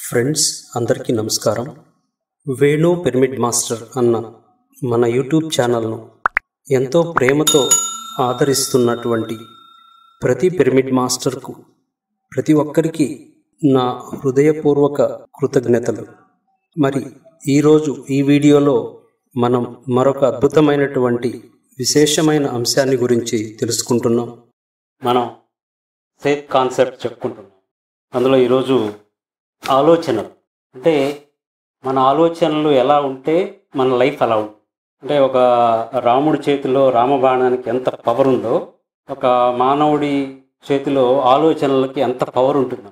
Friends అందరికీ నమస్కారం Venu pyramid master అన్న మన యూట్యూబ్ ఛానల్ను ఎంతో ప్రేమతో ఆదరిస్తున్నటువంటి ప్రతి పిరమిడ్ మాస్టర్కు ప్రతి ఒక్కరికి నా హృదయపూర్వక కృతజ్ఞతలు మరి ఈరోజు ఈ వీడియోలో మనం మరొక అద్భుతమైనటువంటి విశేషమైన అంశాన్ని గురించి తెలుసుకుంటున్నాం మనం సేఫ్ కాన్సెప్ట్ చెప్పుకుంటున్నాం అందులో ఈరోజు ఆలోచనలు అంటే మన ఆలోచనలు ఎలా ఉంటే మన లైఫ్ అలా ఉంటుంది అంటే ఒక రాముడి చేతిలో రామబాణానికి ఎంత పవర్ ఉందో ఒక మానవుడి చేతిలో ఆలోచనలకి ఎంత పవర్ ఉంటుందో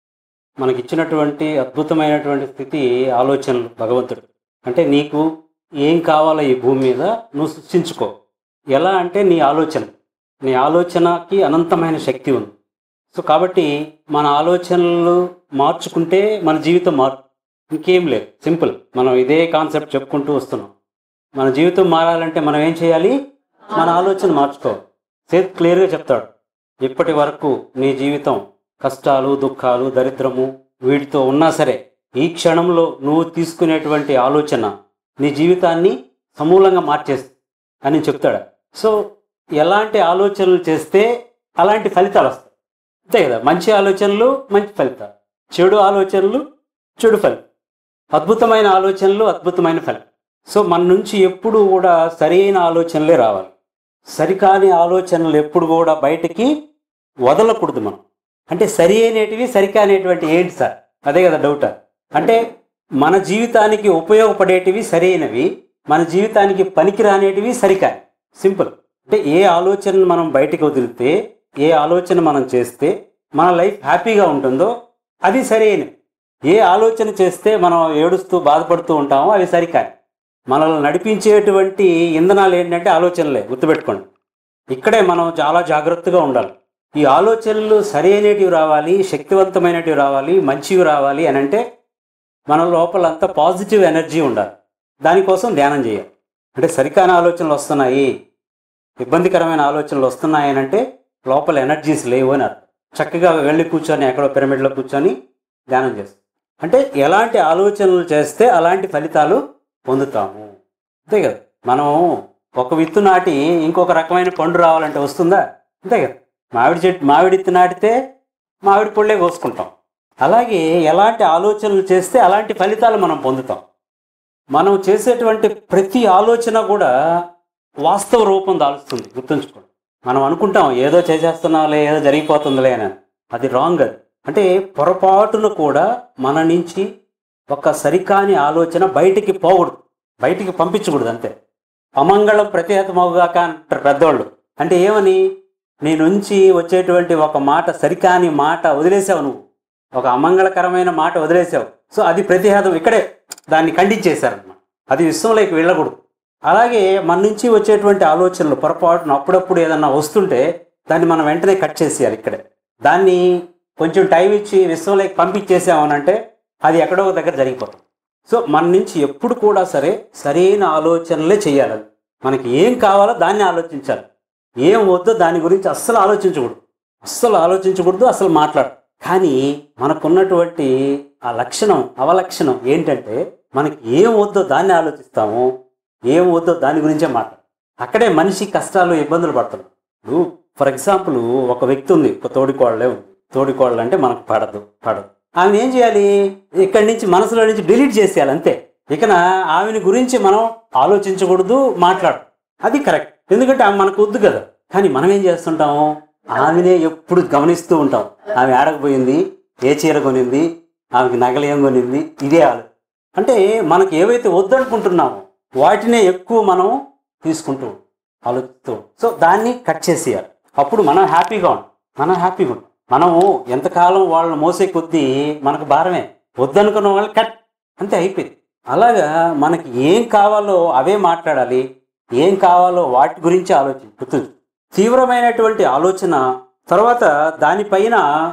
మనకి ఇచ్చినటువంటి అద్భుతమైనటువంటి స్థితి ఆలోచనలు భగవంతుడు అంటే నీకు ఏం కావాలో ఈ భూమి మీద నువ్వు సృష్టించుకో ఎలా అంటే నీ ఆలోచన నీ ఆలోచనకి అనంతమైన శక్తి ఉంది సో కాబట్టి మన ఆలోచనలు మార్చుకుంటే మన జీవితం మారు ఇంకేం లేదు సింపుల్ మనం ఇదే కాన్సెప్ట్ చెప్పుకుంటూ వస్తున్నాం మన జీవితం మారాలంటే మనం ఏం చేయాలి మన ఆలోచన మార్చుకోవాలి సేత్ క్లియర్గా చెప్తాడు ఇప్పటి వరకు నీ జీవితం కష్టాలు దుఃఖాలు దరిద్రము వీటితో ఉన్నా సరే ఈ క్షణంలో నువ్వు తీసుకునేటువంటి ఆలోచన నీ జీవితాన్ని సమూలంగా మార్చేస్తుంది అని చెప్తాడు సో ఎలాంటి ఆలోచనలు చేస్తే అలాంటి ఫలితాలు వస్తాయి అంతే కదా మంచి ఆలోచనలు మంచి ఫలితాలు చెడు ఆలోచనలు చెడు ఫలితం అద్భుతమైన ఆలోచనలు అద్భుతమైన ఫలితం సో మన నుంచి ఎప్పుడు కూడా సరైన ఆలోచనలే రావాలి సరికాని ఆలోచనలు ఎప్పుడు కూడా బయటికి వదలకూడదు మనం అంటే సరి అయినటివి సరికానేటువంటి ఏంటి సార్ అదే కదా డౌట్ అంటే మన జీవితానికి ఉపయోగపడేటివి సరైనవి మన జీవితానికి పనికిరానేటివి సరికాని సింపుల్ అంటే ఏ ఆలోచనను మనం బయటికి వదిలితే ఏ ఆలోచన మనం చేస్తే మన లైఫ్ హ్యాపీగా ఉంటుందో అది సరైనది ఏ ఆలోచన చేస్తే మనం ఏడుస్తూ బాధపడుతూ ఉంటామో అవి సరికాని మనల్ని నడిపించేటువంటి ఇంధనాలు ఏంటంటే ఆలోచనలే గుర్తుపెట్టుకోండి ఇక్కడే మనం చాలా జాగ్రత్తగా ఉండాలి ఈ ఆలోచనలు సరైనటివి రావాలి శక్తివంతమైనటివి రావాలి మంచివి రావాలి అని అంటే మన లోపల అంతా పాజిటివ్ ఎనర్జీ ఉండాలి దానికోసం ధ్యానం చేయాలి అంటే సరికాని ఆలోచనలు వస్తున్నాయి ఇబ్బందికరమైన ఆలోచనలు వస్తున్నాయి అని అంటే లోపల ఎనర్జీస్ లేవు అని అర్థం చక్కగా వెళ్ళి కూర్చొని ఎక్కడో పిరమిడ్లో కూర్చొని ధ్యానం చేస్తాం అంటే ఎలాంటి ఆలోచనలు చేస్తే అలాంటి ఫలితాలు పొందుతాము అంతే కదా మనం ఒక విత్తు నాటి ఇంకొక రకమైన పండు రావాలంటే వస్తుందా అంతే కదా మామిడి చెట్టు మామిడి విత్తు నాటితే మామిడి పళ్ళే కోసుకుంటాం అలాగే ఎలాంటి ఆలోచనలు చేస్తే అలాంటి ఫలితాలు మనం పొందుతాం మనం చేసేటువంటి ప్రతి ఆలోచన కూడా వాస్తవ రూపం దాలుస్తుంది గుర్తుంచుకోండి మనం అనుకుంటాం ఏదో చేసేస్తున్నాంలే ఏదో జరిగిపోతుందిలే అని అది రాంగ్ అది అంటే పొరపాటున కూడా మన నుంచి ఒక సరికాని ఆలోచన బయటికి పోకూడదు బయటికి పంపించకూడదు అంతే అమంగళం ప్రతిహతమవుగాక అంటారు పెద్దోళ్ళు అంటే ఏమని నీ నుంచి వచ్చేటువంటి ఒక మాట సరికాని మాట వదిలేసావు నువ్వు ఒక అమంగళకరమైన మాట వదిలేసావు సో అది ప్రతిహతం ఇక్కడే దాన్ని ఖండించేశారన్నమాట అది విశ్వంలోకి వెళ్ళకూడదు అలాగే మన నుంచి వచ్చేటువంటి ఆలోచనలు పొరపాటున అప్పుడప్పుడు ఏదన్నా వస్తుంటే దాన్ని మనం వెంటనే కట్ చేసేయాలి ఇక్కడే దాన్ని కొంచెం టైం ఇచ్చి విశ్వంలోకి పంపించేసామనంటే అది ఎక్కడో ఒక దగ్గర జరిగిపోతుంది సో మన నుంచి ఎప్పుడు కూడా సరే సరైన ఆలోచనలే చేయాలి అది. మనకి ఏం కావాలో దాన్ని ఆలోచించాలి ఏం వద్దో దాని గురించి అస్సలు ఆలోచించకూడదు అస్సలు ఆలోచించకూడదు అసలు మాట్లాడు కానీ మనకున్నటువంటి ఆ లక్షణం అవలక్షణం ఏంటంటే మనకి ఏం వద్దో దాన్ని ఆలోచిస్తాము ఏం వద్దో దాని గురించే మాట్లాడు అక్కడే మనిషి కష్టాలు ఇబ్బందులు పడుతున్నాడు ఇప్పుడు ఫర్ ఎగ్జాంపుల్ ఒక వ్యక్తి ఉంది ఒక తోడికోడలే ఉంది తోడికోడలు అంటే మనకు పడదు పడదు ఆమె ఏం చేయాలి ఇక్కడి నుంచి మనసులో నుంచి డిలీట్ చేసేయాలి అంతే ఇకన ఆమెని గురించి మనం ఆలోచించకూడదు మాట్లాడు అది కరెక్ట్ ఎందుకంటే ఆమె మనకు వద్దు కదా కానీ మనం ఏం చేస్తుంటాము ఆమెనే ఎప్పుడు గమనిస్తూ ఉంటాం ఆమె ఆడకపోయింది ఏ చీర కొనింది ఆమెకి నగలు ఏం కొనింది ఇదే ఆలు అంటే మనకి ఏవైతే వద్దనుకుంటున్నామో వాటినే ఎక్కువ మనం తీసుకుంటూ ఉంటాం, ఆలోచిస్తూ ఉంటాం. సో దాన్ని కట్ చేసేయాలి అప్పుడు మనం హ్యాపీగా ఉంటాం మనం హ్యాపీగా ఉంటాం మనము ఎంతకాలం వాళ్ళని మోసే కొద్దీ మనకు భారమే వద్దనుకున్న వాళ్ళు కట్ అంతే అయిపోయింది అలాగా మనకి ఏం కావాలో అవే మాట్లాడాలి ఏం కావాలో వాటి గురించి ఆలోచించి గుర్తుంచు తీవ్రమైనటువంటి ఆలోచన తర్వాత దానిపైన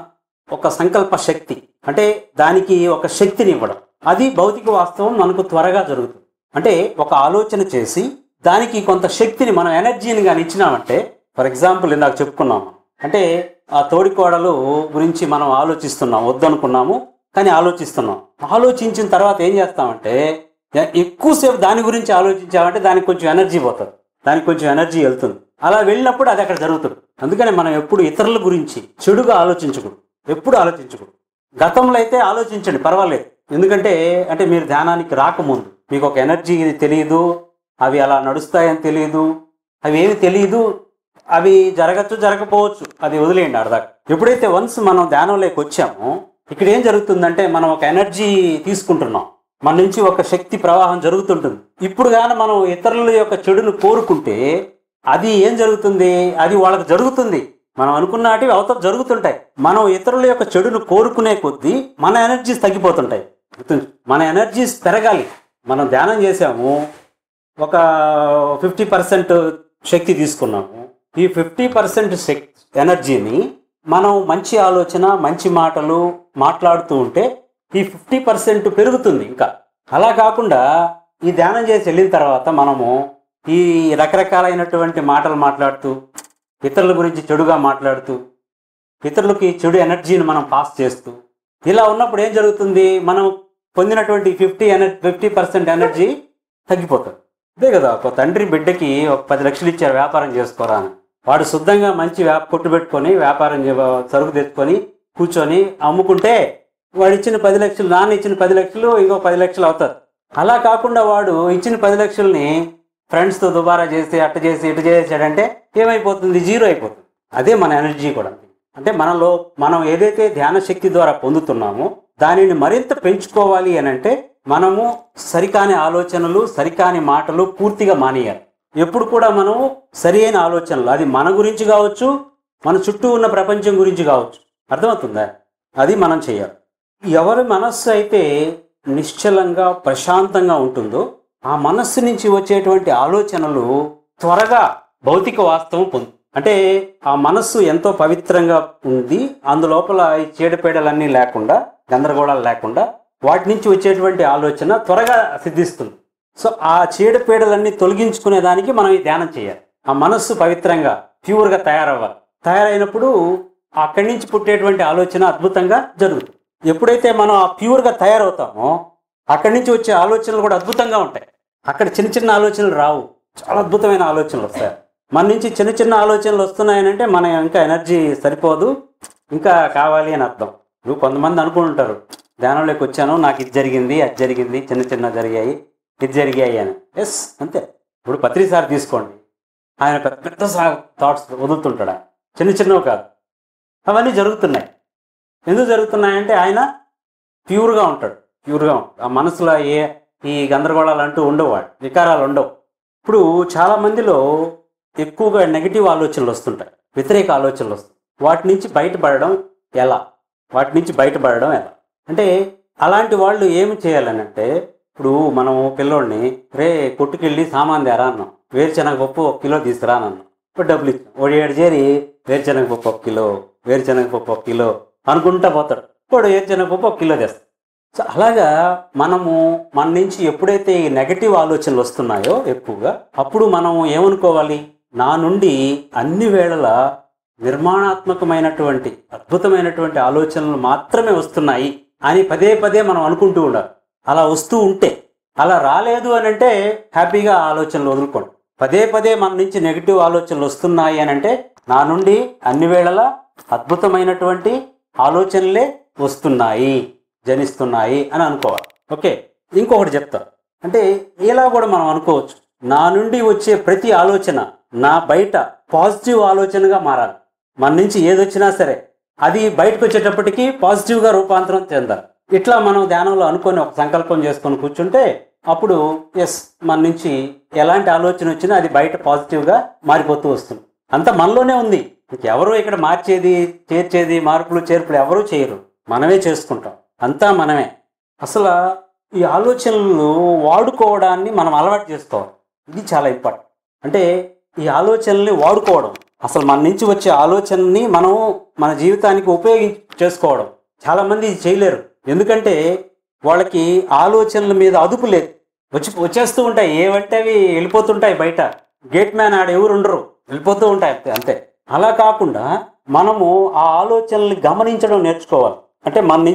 ఒక సంకల్ప శక్తి అంటే దానికి ఒక శక్తిని ఇవ్వడం అది భౌతిక వాస్తవం మనకు త్వరగా జరుగుతుంది అంటే ఒక ఆలోచన చేసి దానికి కొంత శక్తిని మనం ఎనర్జీని కానీ ఇచ్చినామంటే ఫర్ ఎగ్జాంపుల్ ఇందాక చెప్పుకున్నాము అంటే ఆ తోడికోడలు గురించి మనం ఆలోచిస్తున్నాం వద్దనుకున్నాము కానీ ఆలోచిస్తున్నాం ఆలోచించిన తర్వాత ఏం చేస్తామంటే ఎ- ఎక్కువసేపు దాని గురించి ఆలోచించామంటే దానికి కొంచెం ఎనర్జీ పోతుంది దానికి కొంచెం ఎనర్జీ వెళ్తుంది అలా వెళ్ళినప్పుడు అది అక్కడ జరుగుతుంది అందుకని మనం ఎప్పుడు ఇతరుల గురించి చెడుగా ఆలోచించకూడదు ఎప్పుడు ఆలోచించకూడదు గతంలో అయితే ఆలోచించండి పర్వాలేదు ఎందుకంటే అంటే మీరు ధ్యానానికి రాకముందు మీకు ఒక ఎనర్జీ తెలియదు అవి అలా నడుస్తాయని తెలియదు అవి ఏమి తెలియదు అవి జరగచ్చు జరగకపోవచ్చు అది వదిలేయండి అడదాకా ఎప్పుడైతే వన్స్ మనం ధ్యానంలోకి వచ్చామో ఇక్కడ ఏం జరుగుతుందంటే మనం ఒక ఎనర్జీ తీసుకుంటున్నాం మన నుంచి ఒక శక్తి ప్రవాహం జరుగుతుంటుంది ఇప్పుడు కానీ మనం ఇతరుల యొక్క చెడును కోరుకుంటే అది ఏం జరుగుతుంది అది వాళ్ళకి జరుగుతుంది మనం అనుకున్నటివి అవతల జరుగుతుంటాయి మనం ఇతరుల యొక్క చెడును కోరుకునే కొద్దీ మన ఎనర్జీస్ తగ్గిపోతుంటాయి గుర్తుంచు. మన ఎనర్జీస్ పెరగాలి మనం ధ్యానం చేసాము ఒక ఫిఫ్టీ పర్సెంట్ శక్తి తీసుకున్నాము ఈ ఫిఫ్టీ పర్సెంట్ శక్తి ఎనర్జీని మనం మంచి ఆలోచన మంచి మాటలు మాట్లాడుతూ ఉంటే ఈ ఫిఫ్టీ పర్సెంట్ పెరుగుతుంది ఇంకా అలా కాకుండా ఈ ధ్యానం చేసి వెళ్ళిన తర్వాత మనము ఈ రకరకాలైనటువంటి మాటలు మాట్లాడుతూ ఇతరుల గురించి చెడుగా మాట్లాడుతూ ఇతరులకి చెడు ఎనర్జీని మనం పాస్ చేస్తూ ఇలా ఉన్నప్పుడు ఏం జరుగుతుంది మనం పొందినటువంటి ఫిఫ్టీ ఎనర్ ఫిఫ్టీ పర్సెంట్ ఎనర్జీ తగ్గిపోతుంది అదే కదా ఒక తండ్రి బిడ్డకి ఒక పది లక్షలు ఇచ్చారు వ్యాపారం చేసుకోరా అని వాడు శుద్ధంగా మంచి వ్యాప కొట్టు పెట్టుకొని వ్యాపారం చే- సరుకు తెచ్చుకొని కూర్చొని అమ్ముకుంటే వాడు ఇచ్చిన పది లక్షలు నాన్న ఇచ్చిన పది లక్షలు ఇంకో పది లక్షలు అవుతారు అలా కాకుండా వాడు ఇచ్చిన పది లక్షల్ని ఫ్రెండ్స్తో దుబారా చేసి అట్ట చేసి ఇటు చేసాడంటే ఏమైపోతుంది జీరో అయిపోతుంది అదే మన ఎనర్జీ కూడా అంటే మనలో మనం ఏదైతే ధ్యాన శక్తి ద్వారా పొందుతున్నామో దానిని మరింత పెంచుకోవాలి అని అంటే మనము సరికాని ఆలోచనలు సరికాని మాటలు పూర్తిగా మానేయాలి ఎప్పుడు కూడా మనం సరి అయిన ఆలోచనలు అది మన గురించి కావచ్చు మన చుట్టూ ఉన్న ప్రపంచం గురించి కావచ్చు అర్థమవుతుందా అది మనం చేయాలి ఎవరి మనస్సు అయితే నిశ్చలంగా ప్రశాంతంగా ఉంటుందో ఆ మనస్సు నుంచి వచ్చేటువంటి ఆలోచనలు త్వరగా భౌతిక వాస్తవం పొందు అంటే ఆ మనస్సు ఎంతో పవిత్రంగా ఉంది అందులోపల ఈ చీడపీడలన్నీ లేకుండా గందరగోళాలు లేకుండా వాటి నుంచి వచ్చేటువంటి ఆలోచన త్వరగా సిద్ధిస్తుంది సో ఆ చీడపీడలన్నీ తొలగించుకునే దానికి మనం ఈ ధ్యానం చేయాలి ఆ మనస్సు పవిత్రంగా ప్యూర్గా తయారవ్వాలి తయారైనప్పుడు అక్కడి నుంచి పుట్టేటువంటి ఆలోచన అద్భుతంగా జరుగుతుంది ఎప్పుడైతే మనం ఆ ప్యూర్గా తయారవుతామో అక్కడి నుంచి వచ్చే ఆలోచనలు కూడా అద్భుతంగా ఉంటాయి అక్కడ చిన్న చిన్న ఆలోచనలు రావు చాలా అద్భుతమైన ఆలోచనలు వస్తాయి మన నుంచి చిన్న చిన్న ఆలోచనలు వస్తున్నాయనంటే మన ఇంకా ఎనర్జీ సరిపోదు ఇంకా కావాలి అని అర్థం ఇప్పుడు కొంతమంది అనుకుంటుంటారు ధ్యానంలోకి వచ్చాను నాకు ఇది జరిగింది అది జరిగింది చిన్న చిన్న జరిగాయి ఇది జరిగాయి అని ఎస్ అంతే ఇప్పుడు పత్రి సార్ తీసుకోండి ఆయన పెద్ద పెద్ద థాట్స్ వదులుతుంటాడు ఆయన. చిన్న చిన్నవి కాదు అవన్నీ జరుగుతున్నాయి ఎందుకు జరుగుతున్నాయంటే ఆయన ప్యూర్గా ఉంటాడు ప్యూర్గా ఉంటాడు ఆ మనసులో ఏ ఈ గందరగోళాలు అంటూ ఉండవు వాడు వికారాలు ఉండవు ఇప్పుడు చాలా మందిలో ఎక్కువగా నెగిటివ్ ఆలోచనలు వస్తుంటాయి వ్యతిరేక ఆలోచనలు వస్తాయి వాటి నుంచి బయటపడడం ఎలా వాటి నుంచి బయటపడడం ఎలా అంటే అలాంటి వాళ్ళు ఏమి చేయాలని అంటే ఇప్పుడు మనం పిల్లోడిని రే కొట్టుకెళ్ళి సామాన్ తేరా అన్నాం వేరుశనగ పప్పు ఒక కిలో తీసుకురా అని అన్నాం ఇప్పుడు డబ్బులు ఇచ్చాం వాడు ఏడు చేరి వేరుశనగ పప్పు ఒక కిలో వేరుశనగ పప్పు ఒక కిలో అనుకుంటా పోతాడు వాడు వేరుశనగ పప్పు ఒక కిలో తెస్తాడు సో అలాగా మనము మన నుంచి ఎప్పుడైతే ఈ నెగటివ్ ఆలోచనలు వస్తున్నాయో ఎక్కువగా అప్పుడు మనం ఏమనుకోవాలి నా నుండి అన్ని వేళల నిర్మాణాత్మకమైనటువంటి అద్భుతమైనటువంటి ఆలోచనలు మాత్రమే వస్తున్నాయి అని పదే పదే మనం అనుకుంటూ ఉండాలి అలా వస్తూ ఉంటే అలా రాలేదు అని అంటే హ్యాపీగా ఆ ఆలోచనలు వదులుకోండి పదే పదే మన నుంచి నెగిటివ్ ఆలోచనలు వస్తున్నాయి అని అంటే నా నుండి అన్ని వేళలా అద్భుతమైనటువంటి ఆలోచనలే వస్తున్నాయి జనిస్తున్నాయి అని అనుకోవాలి ఓకే ఇంకొకటి చెప్తా అంటే ఇలా కూడా మనం అనుకోవచ్చు నా నుండి వచ్చే ప్రతి ఆలోచన నా బయట పాజిటివ్ ఆలోచనగా మారాలి మన నుంచి ఏదొచ్చినా సరే అది బయటకు వచ్చేటప్పటికి పాజిటివ్గా రూపాంతరం చెందాలి ఇట్లా మనం ధ్యానంలో అనుకొని ఒక సంకల్పం చేసుకొని కూర్చుంటే అప్పుడు ఎస్ మన నుంచి ఎలాంటి ఆలోచన వచ్చినా అది బయట పాజిటివ్గా మారిపోతూ వస్తుంది అంతా మనలోనే ఉంది ఎవరు ఇక్కడ మార్చేది చేర్చేది మార్పులు చేర్పులు ఎవరూ చేయరు మనమే చేసుకుంటాం అంతా మనమే అసలు ఈ ఆలోచనలు వాడుకోవడాన్ని మనం అలవాటు చేసుకోవాలి ఇది చాలా ఇంపార్టెంట్ అంటే ఈ ఆలోచనల్ని వాడుకోవడం అసలు మన నుంచి వచ్చే ఆలోచనని మనం మన జీవితానికి ఉపయోగించి చేసుకోవడం చాలామంది ఇది చేయలేరు ఎందుకంటే వాళ్ళకి ఆలోచనల మీద అదుపు లేదు వచ్చి వచ్చేస్తూ ఉంటాయి ఏవంటే అవి వెళ్ళిపోతుంటాయి బయట గేట్ మ్యాన్ ఆడ ఎవరు ఉండరు వెళ్ళిపోతూ ఉంటాయి అంతే అంతే అలా కాకుండా మనము ఆ ఆలోచనల్ని గమనించడం నేర్చుకోవాలి అంటే మన నుంచి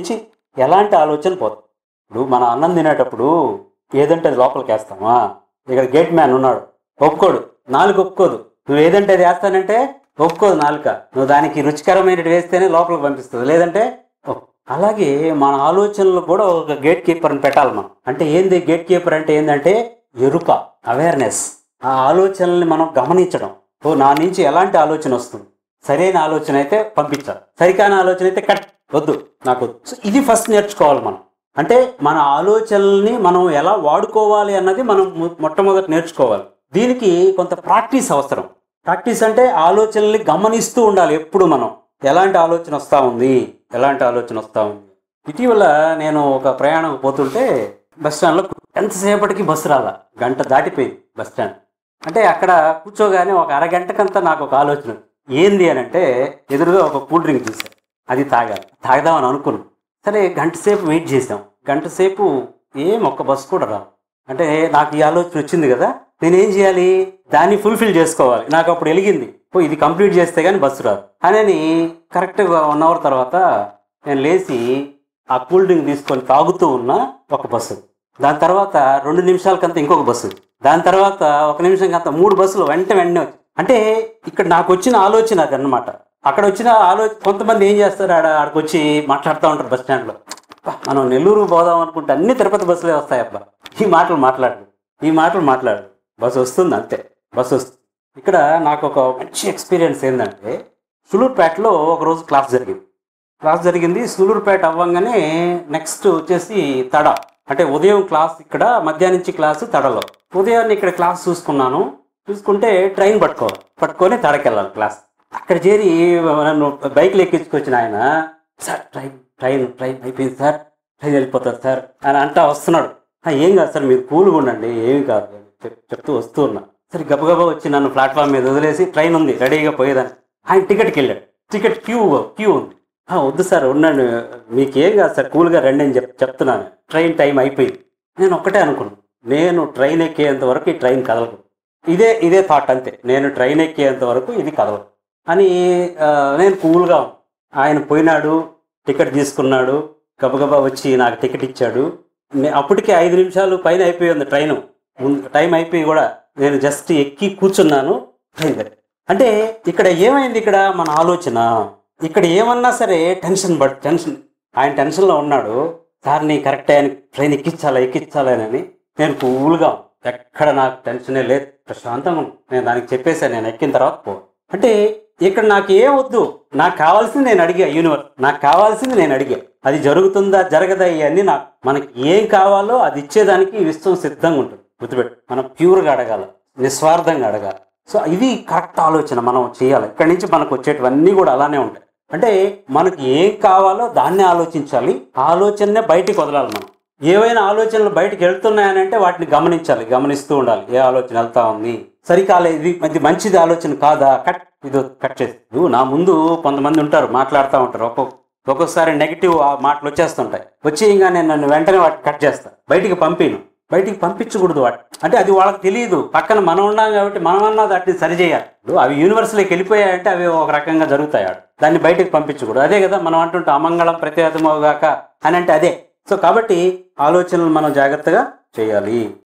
ఎలాంటి ఆలోచన పోతుంది ఇప్పుడు మనం అన్నం తినేటప్పుడు ఏదంటే అది లోపలికి వేస్తామా ఇక్కడ గేట్ మ్యాన్ ఉన్నాడు ఒప్పుకోడు నాలుగు ఒప్పుకోదు నువ్వు ఏదంటే అది వేస్తానంటే ఒప్పుకోదు నాలుక నువ్వు దానికి రుచికరమైనది వేస్తేనే లోపలికి పంపిస్తుంది లేదంటే ఒప్- అలాగే మన ఆలోచనలు కూడా ఒక గేట్ కీపర్ని పెట్టాలి మనం అంటే ఏంది గేట్ కీపర్ అంటే ఏంటంటే ఎరుక అవేర్నెస్ ఆ ఆలోచనల్ని మనం గమనించడం ఓ నా నుంచి ఎలాంటి ఆలోచన వస్తుంది సరైన ఆలోచన అయితే పంపించాలి సరికాని ఆలోచన అయితే కట్ వద్దు నాకు వద్దు. సో ఇది ఫస్ట్ నేర్చుకోవాలి మనం అంటే మన ఆలోచనల్ని మనం ఎలా వాడుకోవాలి అన్నది మనం మొ- మొట్టమొదటి నేర్చుకోవాలి దీనికి కొంత ప్రాక్టీస్ అవసరం ప్రాక్టీస్ అంటే ఆలోచనల్ని గమనిస్తూ ఉండాలి ఎప్పుడు మనం ఎలాంటి ఆలోచన వస్తూ ఉంది ఎలాంటి ఆలోచన వస్తూ ఉంది ఇటీవల నేను ఒక ప్రయాణం పోతుంటే బస్ స్టాండ్లో ఎంతసేపటికి బస్సు రాలా గంట దాటిపోయింది బస్ స్టాండ్ అంటే అక్కడ కూర్చోగానే ఒక అరగంటకంతా నాకు ఒక ఆలోచన ఏంది అని అంటే ఎదురుగా ఒక కూల్ డ్రింక్ చూసాను అది తాగాలి తాగదామని అనుకున్నాను సరే గంట సేపు వెయిట్ చేసాం గంట సేపు ఏం ఒక్క బస్సు కూడా రాదు అంటే నాకు ఈ ఆలోచన వచ్చింది కదా నేనేం చేయాలి దాన్ని ఫుల్ఫిల్ చేసుకోవాలి నాకు అప్పుడు వెలిగింది ఓ ఇది కంప్లీట్ చేస్తే కానీ బస్సు రాదు అని కరెక్ట్గా వన్ అవర్ తర్వాత నేను లేచి ఆ కూల్ డ్రింక్ తీసుకొని తాగుతూ ఉన్న ఒక బస్సు దాని తర్వాత రెండు నిమిషాలకంతా ఇంకొక బస్సు దాని తర్వాత ఒక నిమిషం కంత మూడు బస్సులు వెంట వెంటనే వచ్చాయి అంటే ఇక్కడ నాకు వచ్చిన ఆలోచన అది అన్నమాట అక్కడ వచ్చిన ఆలోచన కొంతమంది ఏం చేస్తారు ఆడ ఆడికి వచ్చి మాట్లాడుతూ ఉంటారు బస్ స్టాండ్లో "అబ్బా, మనం నెల్లూరు పోదాం అనుకుంటే అన్ని తిరుపతి బస్సులే వస్తాయి అబ్బా ఈ మాటలు మాట్లాడు ఈ మాటలు మాట్లాడు బస్సు వస్తుంది అంతే బస్సు వస్తుంది ఇక్కడ నాకు ఒక మంచి ఎక్స్పీరియన్స్ ఏంటంటే సులూర్పేటలో ఒక రోజు క్లాస్ జరిగింది క్లాస్ జరిగింది సూలూరుపేట అవ్వంగానే నెక్స్ట్ వచ్చేసి తడ అంటే ఉదయం క్లాస్ ఇక్కడ మధ్యాహ్నం నుంచి క్లాసు తడలో ఉదయాన్నే ఇక్కడ క్లాస్ చూసుకున్నాను చూసుకుంటే ట్రైన్ పట్టుకోవాలి పట్టుకొని తడకెళ్ళాలి క్లాస్ అక్కడ చేరి నన్ను బైక్లో ఎక్కించుకొచ్చిన ఆయన సార్ ట్రైన్ ట్రైన్ ట్రైన్ అయిపోయింది సార్ ట్రైన్ వెళ్ళిపోతుంది సార్ అని అంటా వస్తున్నాడు "ఆ, ఏం కాదు సార్ మీరు కూల్గా ఉండండి ఏమి కాదు చెప్- చెప్తూ వస్తూ ఉన్నా సరే గబగబా వచ్చి నన్ను ప్లాట్ఫామ్ మీద వదిలేసి ట్రైన్ ఉంది రెడీగా పోయేదాన్ని ఆయన టికెట్కి వెళ్ళాడు టికెట్ క్యూ క్యూ ఉంది "ఆ, వద్దు సార్ ఉండండి మీకేం కాదు సార్ కూల్గా రండి అని చెప్ చెప్తున్నాను ట్రైన్ టైం అయిపోయింది నేను ఒక్కటే అనుకున్నాను నేను ట్రైన్ ఎక్కేంత వరకు ఈ ట్రైన్ కదలదు ఇదే ఇదే థాట్ అంతే నేను ట్రైన్ ఎక్కేంత వరకు ఇది కదలదు అని ఆ, నేను కూల్గా ఆయన పోయినాడు టికెట్ తీసుకున్నాడు గబగబా వచ్చి నాకు టికెట్ ఇచ్చాడు నే- అప్పటికే ఐదు నిమిషాలు పైన అయిపోయింది ట్రైన్ ముందు టైం అయిపోయి కూడా నేను జస్ట్ ఎక్కి కూర్చున్నాను ట్రైన్ దగ్గర అంటే ఇక్కడ ఏమైంది ఇక్కడ మన ఆలోచన ఇక్కడ ఏమన్నా సరే టెన్షన్ బట్ టెన్షన్ ఆయన టెన్షన్లో ఉన్నాడు సార్ నీ కరెక్ట్ ఆయన ట్రైన్ ఎక్కించాలా ఎక్కించాలా అని నేను కూల్గా ఎక్కడ నాకు టెన్షనే లేదు ప్రశాంతంగా ఉంది. నేను దానికి చెప్పేశాను నేను ఎక్కిన తర్వాత పో అంటే ఇక్కడ నాకు ఏం వద్దు నాకు కావాల్సింది నేను అడిగా యూనివర్స్ నాకు కావాల్సింది నేను అడిగా అది జరుగుతుందా జరగదా ఇవన్నీ నాకు మనకి ఏం కావాలో అది ఇచ్చేదానికి ఈ విశ్వం సిద్ధంగా ఉంటుంది గుర్తుపెట్టు మనం ప్యూర్గా అడగాలి నిస్వార్థంగా అడగాలి సో ఇది కరెక్ట్ ఆలోచన మనం చేయాలి ఇక్కడి నుంచి మనకు వచ్చేటివన్నీ కూడా అలానే ఉంటాయి అంటే మనకి ఏం కావాలో దాన్ని ఆలోచించాలి ఆ ఆలోచననే బయటికి వదలాలి మనం ఏవైనా ఆలోచనలు బయటికి వెళ్తున్నాయనంటే వాటిని గమనించాలి గమనిస్తూ ఉండాలి ఏ ఆలోచన వెళ్తా ఉంది సరికాలే ఇది ఇది మంచిది ఆలోచన కాదా కట్ ఇది కట్ చేసి ఇదిగో నా ముందు కొంతమంది ఉంటారు మాట్లాడుతూ ఉంటారు ఒక్కొక్క ఒక్కొక్కసారి నెగిటివ్ మాటలు వచ్చేస్తుంటాయి వచ్చి ఇంకా నేను నన్ను వెంటనే వాటిని కట్ చేస్తా బయటికి పంపిను బయటికి పంపించకూడదు వాటి అంటే అది వాళ్ళకి తెలియదు పక్కన మనం ఉన్నాం కాబట్టి మనమన్నా వాటిని సరిచేయాలి ఇప్పుడు అవి యూనివర్స్లోకి వెళ్ళిపోయాయంటే అవి ఒక రకంగా జరుగుతాయి ఆడ. దాన్ని బయటికి పంపించకూడదు అదే కదా మనం అంటుంటాం అమంగళం ప్రతిహతమోగాక అని అంటే అదే సో కాబట్టి ఆలోచనలు మనం జాగ్రత్తగా చేయాలి